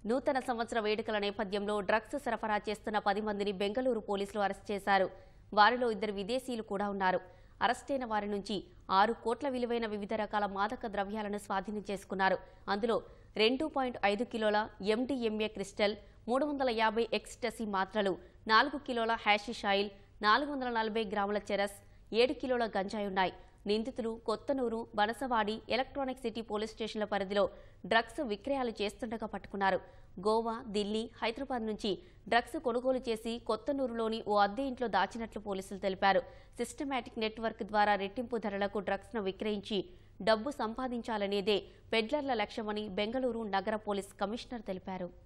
నూతన సంవత్సర వేడుకల నేపథ్యంలో డ్రగ్స్ సరఫరా చేస్తున్న పది మందిని బెంగళూరు పోలీసులు అరెస్ట్ చేశారు వారిలో ఇద్దరు విదేశీయులు కూడా ఉన్నారు అరెస్టైన వారి నుంచి ఆరు కోట్ల విలువైన వివిధ రకాల మాదక ద్రవ్యాలను స్వాధీనం చేసుకున్నారు అందులో రెండు పాయింట్ ఐదు కిలోల ఎండిఎంఏ క్రిస్టల్ మూడు వందల యాభై ఎక్స్టసీ మాత్రలు నాలుగు కిలోల హ్యాషిష్ ఆయిల్ నాలుగు వందల నలభై గ్రాముల చెరస్ ఏడు కిలోల గంజాయి ఉన్నాయి నిందితులు Kothanur Banaswadi electronic city police స్టేషన్ల పరిధిలో డ్రగ్స్ విక్రయాలు చేస్తుండగా పట్టుకున్నారు గోవా ఢిల్లీ హైదరాబాద్ నుంచి డ్రగ్స్ కొనుగోలు చేసి కొత్తనూరులోని ఓ అద్దె ఇంట్లో దాచినట్లు పోలీసులు తెలిపారు సిస్టమాటిక్ నెట్వర్క్ ద్వారా రెట్టింపు ధరలకు డ్రగ్స్ను విక్రయించి డబ్బు సంపాదించాలనేదే పెడ్లర్ల లక్ష్యమని బెంగళూరు నగర పోలీస్ కమిషనర్ తెలిపారు